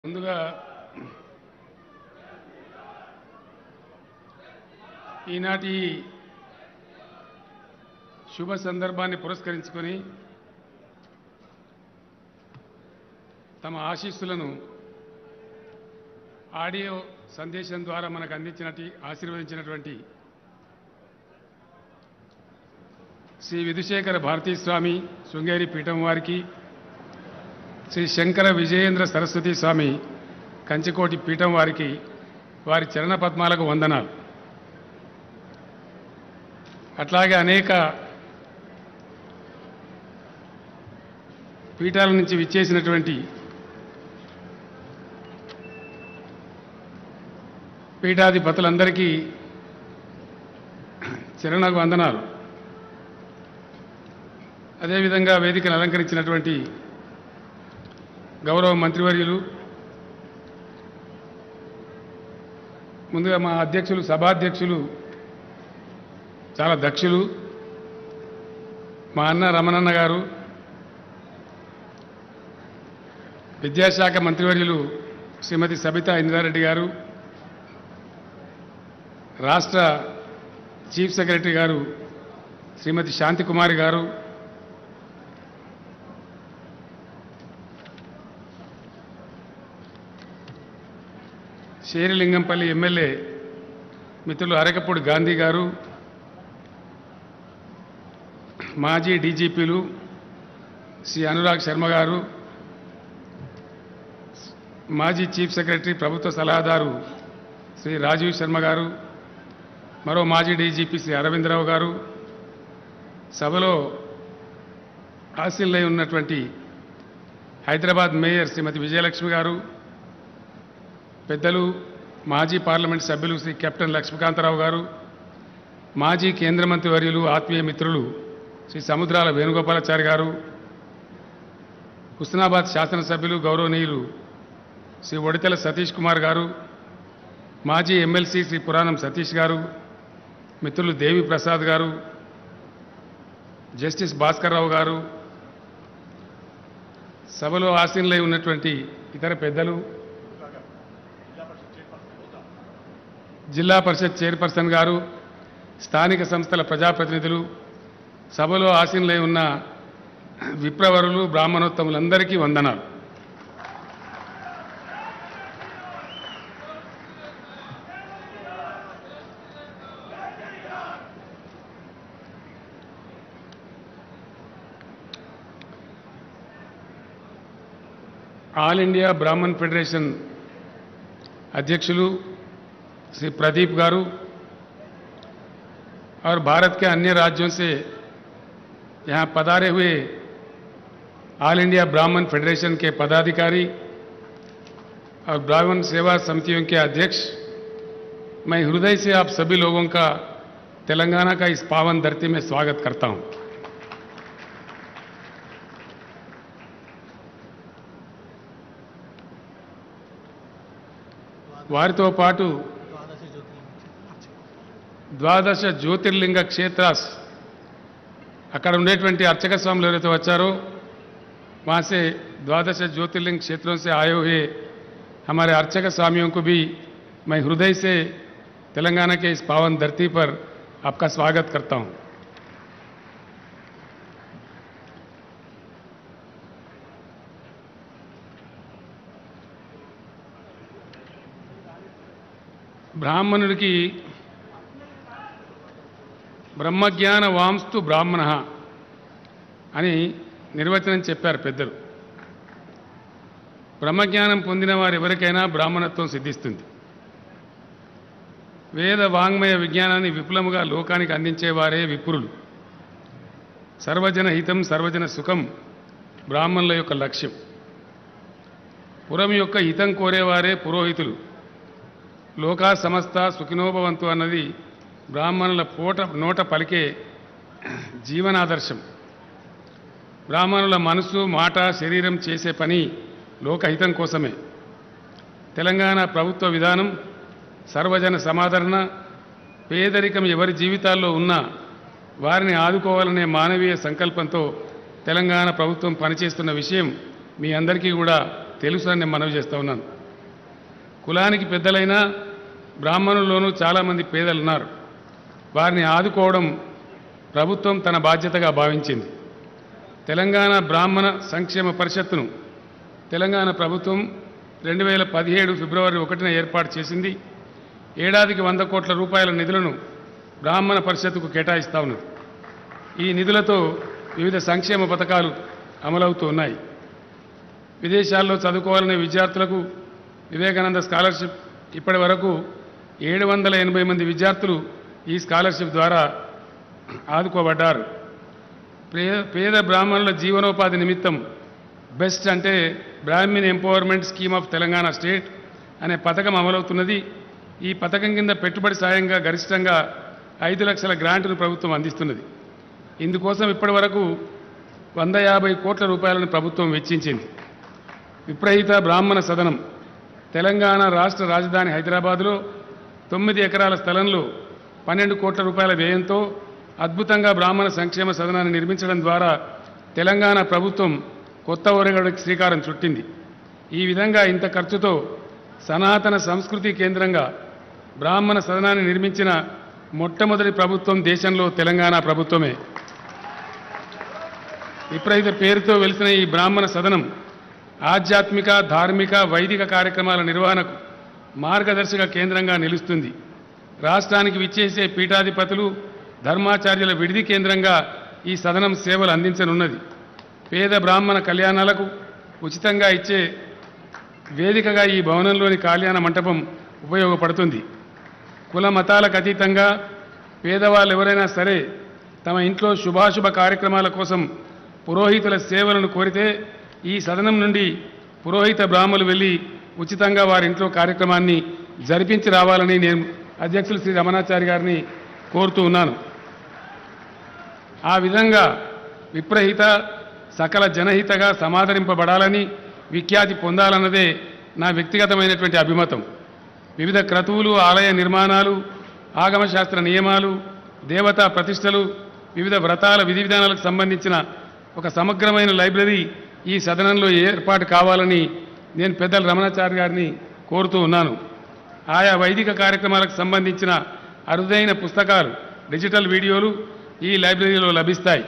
ముందుగా ఈనాటి శుభ సందర్భాన్ని పురస్కరించుకొని తమ ఆశీస్సులను ఆడియో సందేశం ద్వారా మనకు అందించినట్టు ఆశీర్వదించినటువంటి శ్రీ విధుశేఖర భారతీ స్వామి శృంగేరి పీఠం వారికి శ్రీ శంకర విజయేంద్ర సరస్వతి స్వామి కంచికోటి పీఠం వారికి వారి చరణ పద్మాలకు వందనాలు అట్లాగే అనేక పీఠాల నుంచి విచ్చేసినటువంటి పీఠాధిపతులందరికీ చరణకు వందనాలు అదేవిధంగా వేదికను అలంకరించినటువంటి గౌరవ మంత్రివర్యులు ముందుగా మా అధ్యక్షులు సభాధ్యక్షులు చాలా దక్షులు మా అన్న రమణన్న గారు విద్యాశాఖ మంత్రివర్యులు శ్రీమతి సబితా ఇంద్రారెడ్డి గారు రాష్ట్ర చీఫ్ సెక్రటరీ గారు శ్రీమతి శాంతికుమారి గారు శేరిలింగంపల్లి ఎమ్మెల్యే మిత్రులు అరకపూడి గాంధీ గారు మాజీ డీజీపీలు శ్రీ అనురాగ్ శర్మ గారు మాజీ చీఫ్ సెక్రటరీ ప్రభుత్వ సలహాదారు శ్రీ రాజీవ్ శర్మ గారు మరో మాజీ డీజీపీ శ్రీ అరవిందరావు గారు సభలో ఆశీల్లై ఉన్నటువంటి హైదరాబాద్ మేయర్ శ్రీమతి విజయలక్ష్మి గారు పెద్దలు మాజీ పార్లమెంట్ సభ్యులు శ్రీ కెప్టెన్ లక్ష్మీకాంతరావు గారు మాజీ కేంద్ర మంత్రి వర్యులు ఆత్మీయ మిత్రులు శ్రీ సముద్రాల వేణుగోపాలాచారి గారు హుస్నాబాద్ శాసనసభ్యులు గౌరవనీయులు శ్రీ ఒడితెల సతీష్ కుమార్ గారు మాజీ ఎమ్మెల్సీ శ్రీ పురాణం సతీష్ గారు మిత్రులు దేవి ప్రసాద్ గారు జస్టిస్ భాస్కర్ రావు గారు సభలో ఆసీనులై ఉన్నటువంటి ఇతర పెద్దలు జిల్లా పరిషత్ చైర్పర్సన్ గారు స్థానిక సంస్థల ప్రజాప్రతినిధులు సభలో ఆసీనులై ఉన్న విప్రవరులు బ్రాహ్మణోత్తములందరికీ వందనాలు ఆల్ ఇండియా బ్రాహ్మణ్ ఫెడరేషన్ అధ్యక్షులు श्री प्रदीप गारू और भारत के अन्य राज्यों से यहाँ पधारे हुए ऑल इंडिया ब्राह्मण फेडरेशन के पदाधिकारी और ब्राह्मण सेवा समितियों के अध्यक्ष मैं हृदय से आप सभी लोगों का तेलंगाना का इस पावन धरती में स्वागत करता हूं వారితో పాటు ద్వాదశ జ్యోతిర్లింగ క్షేత్రాస్ అక్కడ ఉండేటువంటి అర్చక స్వాములు ఎవరైతే వచ్చారో वहाँ से द्वादश ज्योतिर्लिंग क्षेत्रों से आए हुए हमारे अर्चक स्वामियों को भी मैं हृदय से तेलंगाना के इस पावन धरती पर आपका स्वागत करता हूं బ్రాహ్మణుడికి బ్రహ్మజ్ఞాన వాంస్తు బ్రాహ్మణ అని నిర్వచనం చెప్పారు పెద్దలు బ్రహ్మజ్ఞానం పొందిన వారు ఎవరికైనా బ్రాహ్మణత్వం సిద్ధిస్తుంది వేద వాంగ్మయ విజ్ఞానాన్ని విపులముగా లోకానికి అందించేవారే విపురులు సర్వజన హితం సర్వజన సుఖం బ్రాహ్మణుల యొక్క లక్ష్యం పురం యొక్క హితం కోరేవారే పురోహితులు లోకా సమస్త సుఖినోభవంతు అన్నది బ్రాహ్మణుల పూట నోట పలికే జీవనాదర్శం బ్రాహ్మణుల మనసు మాట శరీరం చేసే పని లోకహితం కోసమే తెలంగాణ ప్రభుత్వ విధానం సర్వజన సమాదరణ పేదరికం ఎవరి జీవితాల్లో ఉన్నా వారిని ఆదుకోవాలనే మానవీయ సంకల్పంతో తెలంగాణ ప్రభుత్వం పనిచేస్తున్న విషయం మీ అందరికీ కూడా తెలుసు అని నేను మనవి చేస్తా ఉన్నాను కులానికి పెద్దలైన బ్రాహ్మణుల్లోనూ చాలామంది పేదలు ఉన్నారు వారిని ఆదుకోవడం ప్రభుత్వం తన బాధ్యతగా భావించింది తెలంగాణ బ్రాహ్మణ సంక్షేమ పరిషత్తును తెలంగాణ ప్రభుత్వం రెండు వేల పదిహేడు ఫిబ్రవరి ఒకటిన ఏర్పాటు చేసింది ఏడాదికి వంద కోట్ల రూపాయల నిధులను బ్రాహ్మణ పరిషత్తుకు కేటాయిస్తా ఉన్నది ఈ నిధులతో వివిధ సంక్షేమ పథకాలు అమలవుతూ ఉన్నాయి విదేశాల్లో చదువుకోవాలనే విద్యార్థులకు వివేకానంద స్కాలర్షిప్ ఇప్పటి వరకు ఏడు వందల ఎనభై మంది విద్యార్థులు ఈ స్కాలర్షిప్ ద్వారా ఆదుకోబడ్డారు పేద పేద బ్రాహ్మణుల జీవనోపాధి నిమిత్తం బెస్ట్ అంటే Brahmin empowerment scheme of Telangana state అనే పథకం అమలవుతున్నది ఈ పథకం కింద పెట్టుబడి సాయంగా గరిష్టంగా ఐదు లక్షల గ్రాంటును ప్రభుత్వం అందిస్తున్నది ఇందుకోసం ఇప్పటి వరకు వంద యాభై కోట్ల రూపాయలను ప్రభుత్వం వెచ్చించింది విప్రహిత బ్రాహ్మణ సదనం తెలంగాణ రాష్ట్ర రాజధాని హైదరాబాదులో తొమ్మిది ఎకరాల స్థలంలో పన్నెండు కోట్ల రూపాయల వ్యయంతో అద్భుతంగా బ్రాహ్మణ సంక్షేమ సదనాన్ని నిర్మించడం ద్వారా తెలంగాణ ప్రభుత్వం కొత్త ఒరగడికి శ్రీకారం చుట్టింది ఈ విధంగా ఇంత ఖర్చుతో సనాతన సంస్కృతి కేంద్రంగా బ్రాహ్మణ సదనాన్ని నిర్మించిన మొట్టమొదటి ప్రభుత్వం దేశంలో తెలంగాణ ప్రభుత్వమే విపరీత పేరుతో వెలిసిన ఈ బ్రాహ్మణ సదనం ఆధ్యాత్మిక ధార్మిక వైదిక కార్యక్రమాల నిర్వహణకు మార్గదర్శక కేంద్రంగా నిలుస్తుంది రాష్ట్రానికి విచ్చేసే పీఠాధిపతులు ధర్మాచార్యుల విడిది కేంద్రంగా ఈ సదనం సేవలు అందించనున్నది పేద బ్రాహ్మణ కళ్యాణాలకు ఉచితంగా ఇచ్చే వేదికగా ఈ భవనంలోని కళ్యాణ మంటపం ఉపయోగపడుతుంది కుల మతాలకు అతీతంగా పేదవాళ్ళు ఎవరైనా సరే తమ ఇంట్లో శుభాశుభ కార్యక్రమాల కోసం పురోహితుల సేవలను కోరితే ఈ సదనం నుండి పురోహిత బ్రాహ్మలు వెళ్ళి ఉచితంగా వారి ఇంట్లో కార్యక్రమాన్ని జరిపించి రావాలని నేను అధ్యక్షులు శ్రీ రమణాచారి గారిని కోరుతూ ఉన్నాను ఆ విధంగా విప్రహిత సకల జనహితగా సమాదరింపబడాలని విఖ్యాతి పొందాలన్నదే నా వ్యక్తిగతమైనటువంటి అభిమతం వివిధ క్రతువులు ఆలయ నిర్మాణాలు ఆగమశాస్త్ర నియమాలు దేవతా ప్రతిష్టలు వివిధ వ్రతాల విధి విధానాలకు సంబంధించిన ఒక సమగ్రమైన లైబ్రరీ ఈ సదనంలో ఏర్పాటు కావాలని నేను పెద్దల రమణాచారి గారిని కోరుతూ ఉన్నాను ఆయా వైదిక కార్యక్రమాలకు సంబంధించిన అరుదైన పుస్తకాలు డిజిటల్ వీడియోలు ఈ లైబ్రరీలో లభిస్తాయి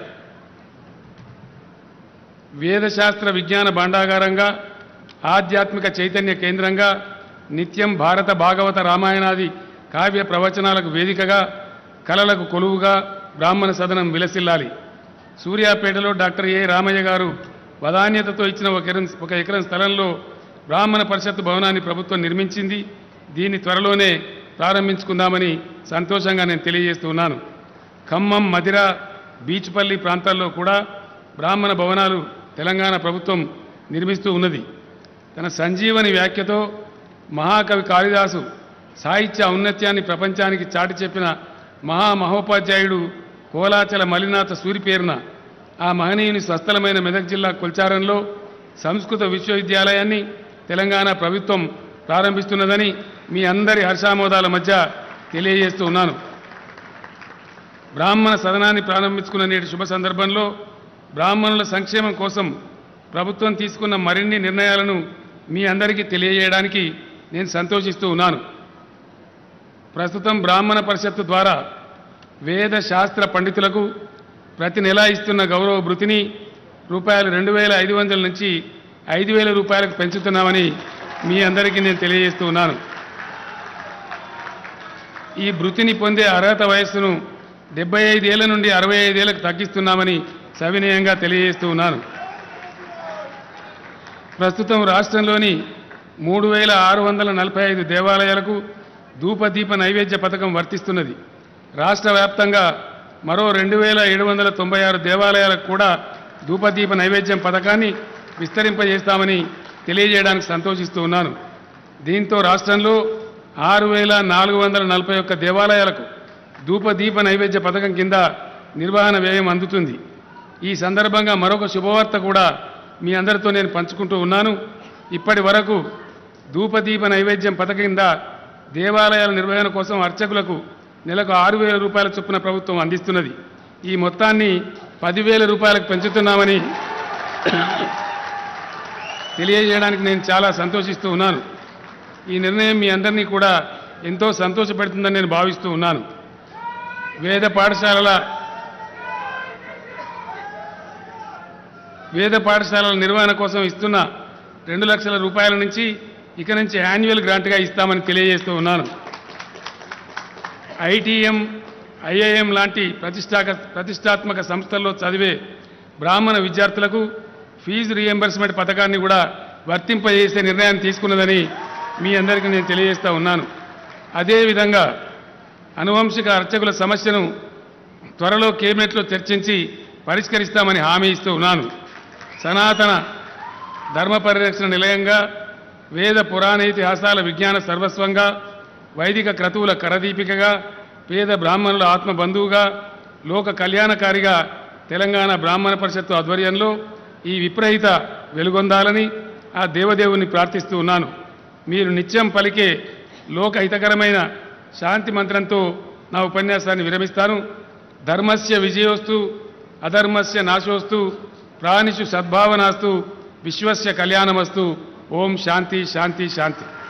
వేదశాస్త్ర విజ్ఞాన భాండాగారంగా ఆధ్యాత్మిక చైతన్య కేంద్రంగా నిత్యం భారత భాగవత రామాయణాది కావ్య ప్రవచనాలకు వేదికగా కళలకు కొలువుగా బ్రాహ్మణ సదనం విలసిల్లాలి సూర్యాపేటలో డాక్టర్ ఏ రామయ్య గారు వదాన్యతతో ఇచ్చిన ఒక ఎకరం ఒక ఎకరం స్థలంలో బ్రాహ్మణ పరిషత్ భవనాన్ని ప్రభుత్వం నిర్మించింది దీన్ని త్వరలోనే ప్రారంభించుకుందామని సంతోషంగా నేను తెలియజేస్తూ ఉన్నాను ఖమ్మం మదిర బీచ్పల్లి ప్రాంతాల్లో కూడా బ్రాహ్మణ భవనాలు తెలంగాణ ప్రభుత్వం నిర్మిస్తూ ఉన్నది తన సంజీవని వ్యాఖ్యతో మహాకవి కాళిదాసు సాహిత్య ఔన్నత్యాన్ని ప్రపంచానికి చాటి చెప్పిన మహామహోపాధ్యాయుడు కోలాచల మలినాథ సూరి పేరున ఆ మహనీయుని స్వస్థలమైన మెదక్ జిల్లా కొల్చారంలో సంస్కృత విశ్వవిద్యాలయాన్ని తెలంగాణ ప్రభుత్వం ప్రారంభిస్తున్నదని మీ అందరి హర్షామోదాల మధ్య తెలియజేస్తూ ఉన్నాను బ్రాహ్మణ సదనాన్ని ప్రారంభించుకున్న నేటి శుభ సందర్భంలో బ్రాహ్మణుల సంక్షేమం కోసం ప్రభుత్వం తీసుకున్న మరిన్ని నిర్ణయాలను మీ అందరికీ తెలియజేయడానికి నేను సంతోషిస్తూ ఉన్నాను ప్రస్తుతం బ్రాహ్మణ పరిషత్తు ద్వారా వేద శాస్త్ర పండితులకు ప్రతి నెల ఇస్తున్న గౌరవ భృతిని రూపాయలు రెండు వేల ఐదు వందల నుంచి ఐదు వేల రూపాయలకు పెంచుతున్నామని మీ అందరికీ నేను తెలియజేస్తూ ఉన్నాను ఈ భృతిని పొందే అర్హత వయస్సును డెబ్బై ఐదేళ్ల నుండి అరవై ఐదేళ్లకు తగ్గిస్తున్నామని సవినయంగా తెలియజేస్తూ ఉన్నాను ప్రస్తుతం రాష్ట్రంలోని మూడు వేల ఆరు వందల నలభై ఐదు దేవాలయాలకు ధూపదీప నైవేద్య పథకం వర్తిస్తున్నది రాష్ట్ర వ్యాప్తంగా మరో రెండు వేల ఏడు వందల తొంభై ఆరు దేవాలయాలకు కూడా ధూపదీప నైవేద్యం పథకాన్ని విస్తరింపజేస్తామని తెలియజేయడానికి సంతోషిస్తూ ఉన్నాను దీంతో రాష్ట్రంలో ఆరు వేల నాలుగు వందల నలభై ఒక్క దేవాలయాలకు ధూపదీప నైవేద్య పథకం కింద నిర్వహణ వ్యయం అందుతుంది ఈ సందర్భంగా మరొక శుభవార్త కూడా మీ అందరితో నేను పంచుకుంటూ ఉన్నాను ఇప్పటి వరకు ధూపదీప నైవేద్యం పథకం కింద దేవాలయాల నిర్వహణ కోసం అర్చకులకు నెలకు ఆరు వేల రూపాయల చొప్పున ప్రభుత్వం అందిస్తున్నది ఈ మొత్తాన్ని పదివేల రూపాయలకు పెంచుతున్నామని తెలియజేయడానికి నేను చాలా సంతోషిస్తూ ఉన్నాను ఈ నిర్ణయం మీ అందరినీ కూడా ఎంతో సంతోషపెడుతుందని నేను భావిస్తూ ఉన్నాను వేద పాఠశాలల వేద పాఠశాలల నిర్వహణ కోసం ఇస్తున్న రెండు లక్షల రూపాయల నుంచి ఇక నుంచి యాన్యువల్ గ్రాంట్గా ఇస్తామని తెలియజేస్తూ ఉన్నాను ఐటీఎం ఐఐఎం లాంటి ప్రతిష్టాక ప్రతిష్టాత్మక సంస్థల్లో చదివే బ్రాహ్మణ విద్యార్థులకు ఫీజు రీఎంబర్స్మెంట్ పథకాన్ని కూడా వర్తింపజేసే నిర్ణయాన్ని తీసుకున్నదని మీ అందరికీ నేను తెలియజేస్తా ఉన్నాను అదేవిధంగా అనువంశిక అర్చకుల సమస్యను త్వరలో కేబినెట్లో చర్చించి పరిష్కరిస్తామని హామీ ఇస్తూ ఉన్నాను సనాతన ధర్మ పరిరక్షణ నిలయంగా వేద పురాణ ఇతిహాసాల విజ్ఞాన సర్వస్వంగా వైదిక క్రతువుల కరదీపికగా పేద బ్రాహ్మణుల ఆత్మ బంధువుగా లోక కళ్యాణకారిగా తెలంగాణ బ్రాహ్మణ పరిషత్తు ఆధ్వర్యంలో ఈ విప్రహిత వెలుగొందాలని ఆ దేవదేవుని ప్రార్థిస్తూ ఉన్నాను మీరు నిత్యం పలికే లోకహితకరమైన శాంతి మంత్రంతో నా ఉపన్యాసాన్ని విరమిస్తాను ధర్మస్య విజయోస్తు అధర్మస్య నాశోస్తు ప్రాణిషు సద్భావనాస్తు విశ్వస్య కళ్యాణమస్తు ఓం శాంతి శాంతి శాంతి